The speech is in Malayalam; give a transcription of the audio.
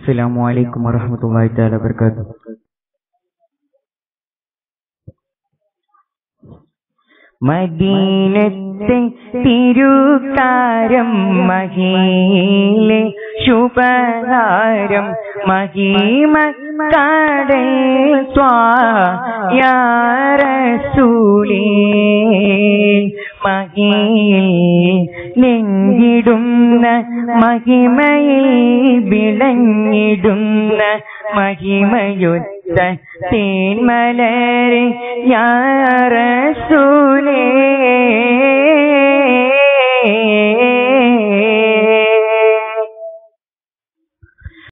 السلام عليكم ورحمة الله تعالى وبركاته മദീനത്തെ തിരുക്കാരം മഹീലെ ശുഭഹാരം മഹീമ കടൽ സ്വായാരസൂലേ മഹിയിൽ നെഞ്ചിടുന്ന മഹിമയിൽ വിളങ്ങിടുന്ന മഹിമയുദ്ധ തേന്മലരെ യാറസൂലേ